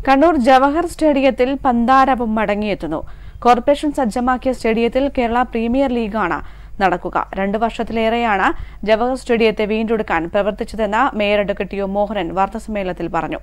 കണ്ണൂർ ജവഹർ സ്റ്റേഡിയത്തിൽ പന്താരവം മടങ്ങിയെത്തുന്നു കോർപ്പറേഷൻ സജ്ജമാക്കിയ സ്റ്റേഡിയത്തിൽ കേരള പ്രീമിയർ ലീഗാണ് നടക്കുക രണ്ടു വർഷത്തിലേറെയാണ് ജവഹർ സ്റ്റേഡിയത്തെ വീണ്ടെടുക്കാൻ പ്രവർത്തിച്ചതെന്ന് mayor advocate T O Mohanan വാർത്താസമ്മേളനത്തിൽ പറഞ്ഞു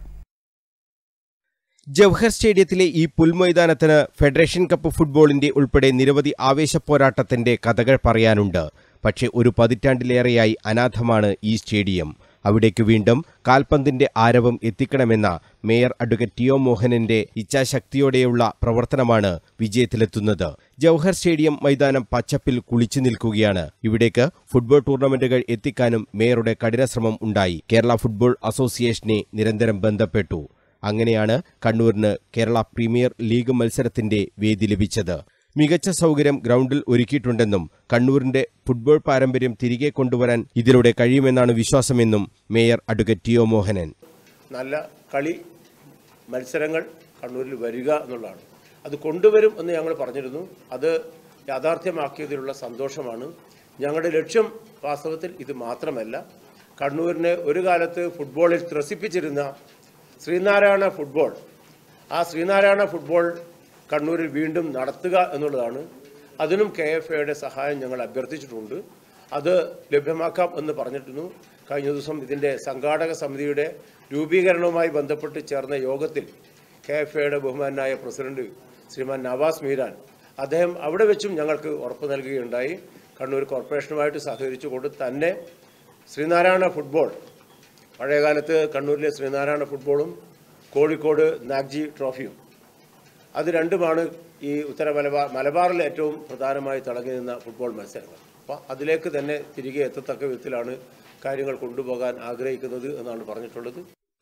ജവഹർ സ്റ്റേഡിയത്തിലെ ഈ പുൽമൈതാനത്തിന് ഫെഡറേഷൻ കപ്പ് ഫുട്ബോളിന്റെ ഉൾപ്പെടെ നിരവധി ആവേശ പോരാട്ടത്തിന്റെ കഥകൾ പറയാനുണ്ട് പക്ഷേ ഒരു പതിറ്റാണ്ടിലേറെയായി അനാഥമാണ് ഈ സ്റ്റേഡിയം അവിടേക്ക് വീണ്ടും കാൽപന്തിന്റെ ആരവം എത്തിക്കണമെന്ന മേയർ അഡ്വക്കേറ്റ് ടി ഒ മോഹനന്റെ ഇച്ഛാശക്തിയോടെയുള്ള പ്രവർത്തനമാണ് വിജയത്തിലെത്തുന്നത് ജവഹർ സ്റ്റേഡിയം മൈതാനം പച്ചപ്പിൽ കുളിച്ചു നിൽക്കുകയാണ് ഇവിടേക്ക് ഫുട്ബോൾ ടൂർണമെന്റുകൾ എത്തിക്കാനും മേയറുടെ കഠിനശ്രമം ഉണ്ടായി കേരള ഫുട്ബോൾ അസോസിയേഷനെ നിരന്തരം ബന്ധപ്പെട്ടു അങ്ങനെയാണ് കണ്ണൂരിന് കേരള പ്രീമിയർ ലീഗ് മത്സരത്തിന്റെ വേദി ലഭിച്ചത് മികച്ച സൗകര്യം ഗ്രൗണ്ടിൽ ഒരുക്കിയിട്ടുണ്ടെന്നും കണ്ണൂരിന്റെ ഫുട്ബോൾ പാരമ്പര്യം തിരികെ കൊണ്ടുവരാൻ ഇതിലൂടെ കഴിയുമെന്നാണ് വിശ്വാസമെന്നും mayor advocate T O Mohanan നല്ല കളി മത്സരങ്ങൾ കണ്ണൂരിൽ വരിക എന്നുള്ളതാണ് അത് കൊണ്ടുവരും എന്ന് ഞങ്ങൾ പറഞ്ഞിരുന്നു അത് യാഥാർത്ഥ്യമാക്കിയതിലുള്ള സന്തോഷമാണ് ഞങ്ങളുടെ ലക്ഷ്യം വാസ്തവത്തിൽ ഇത് മാത്രമല്ല കണ്ണൂരിനെ ഒരു കാലത്ത് ഫുട്ബോളിൽ ത്രസിപ്പിച്ചിരുന്ന ശ്രീനാരായണ ഫുട്ബോൾ ആ ശ്രീനാരായണ ഫുട്ബോൾ കണ്ണൂരിൽ വീണ്ടും നടത്തുക എന്നുള്ളതാണ് അതിനും കെ എഫ് എയുടെ സഹായം ഞങ്ങൾ അഭ്യർത്ഥിച്ചിട്ടുണ്ട് അത് ലഭ്യമാക്കാം എന്ന് പറഞ്ഞിരുന്നു കഴിഞ്ഞ ദിവസം ഇതിൻ്റെ സംഘാടക സമിതിയുടെ രൂപീകരണവുമായി ബന്ധപ്പെട്ട് ചേർന്ന യോഗത്തിൽ കെ എഫ് എയുടെ ബഹുമാനായ പ്രസിഡന്റ് ശ്രീമാൻ നവാസ് മീരാൻ അദ്ദേഹം അവിടെ വെച്ചും ഞങ്ങൾക്ക് ഉറപ്പ് നൽകുകയുണ്ടായി കണ്ണൂർ കോർപ്പറേഷനുമായിട്ട് സഹകരിച്ചുകൊണ്ട് തന്നെ ശ്രീനാരായണ ഫുട്ബോൾ പഴയകാലത്ത് കണ്ണൂരിലെ ശ്രീനാരായണ ഫുട്ബോളും കോഴിക്കോട് നാഗ്ജി ട്രോഫിയും അത് രണ്ടുമാണ് ഈ ഉത്തര മലബാർ മലബാറിൽ ഏറ്റവും പ്രധാനമായി തിളങ്ങി നിന്ന ഫുട്ബോൾ മത്സരങ്ങൾ അപ്പോൾ അതിലേക്ക് തന്നെ തിരികെ എത്തത്തക്ക വിധത്തിലാണ് കാര്യങ്ങൾ കൊണ്ടുപോകാൻ ആഗ്രഹിക്കുന്നത് എന്നാണ് പറഞ്ഞിട്ടുള്ളത്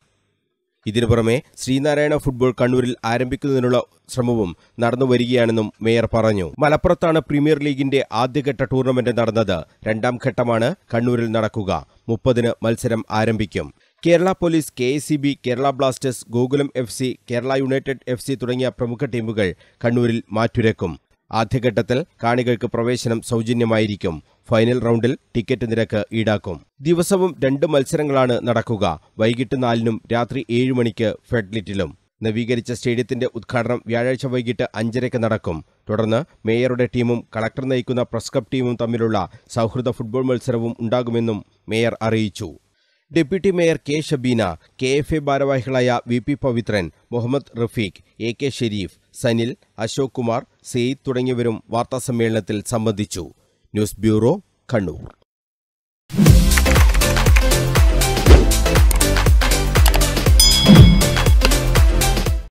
ഇതിനു പുറമെ ശ്രീനാരായണ ഫുട്ബോൾ കണ്ണൂരിൽ ആരംഭിക്കുന്നതിനുള്ള ശ്രമവും നടന്നു വരികയാണെന്നും മേയർ പറഞ്ഞു മലപ്പുറത്താണ് പ്രീമിയർ ലീഗിന്റെ ആദ്യഘട്ട ടൂർണമെന്റ് നടന്നത് രണ്ടാം ഘട്ടമാണ് കണ്ണൂരിൽ നടക്കുക മുപ്പതിന് മത്സരം ആരംഭിക്കും Kerala Police K S C B Kerala Blasters Gokulam F C Kerala United F C തുടങ്ങിയ പ്രമുഖ ടീമുകൾ കണ്ണൂരിൽ മാറ്റുരക്കും ആദ്യഘട്ടത്തിൽ കാണികൾക്ക് പ്രവേശനം സൗജന്യമായിരിക്കും ഫൈനൽ റൗണ്ടിൽ ടിക്കറ്റ് നിരക്ക് ഈടാക്കും ദിവസവും രണ്ട് മത്സരങ്ങളാണ് നടക്കുക വൈകിട്ട് നാലിനും രാത്രി ഏഴ് മണിക്ക് ഫെഡ്ലിറ്റിലും നവീകരിച്ച സ്റ്റേഡിയത്തിന്റെ ഉദ്ഘാടനം വ്യാഴാഴ്ച വൈകിട്ട് അഞ്ചരയ്ക്ക് നടക്കും തുടർന്ന് മേയറുടെ ടീമും കളക്ടർ നയിക്കുന്ന പ്രസ് കപ്പ് ടീമും തമ്മിലുള്ള സൗഹൃദ ഫുട്ബോൾ മത്സരവും ഉണ്ടാകുമെന്നും മേയർ അറിയിച്ചു deputy mayor K Shabeena K F A ഭാരവാഹികളായ V P Pavithran Muhammad Rafeeq A K Shareef Sanil Ashok Kumar Sayed തുടങ്ങിയവരും വാർത്താസമ്മേളനത്തിൽ സംബന്ധിച്ചു ന്യൂസ് ബ്യൂറോ കണ്ണൂർ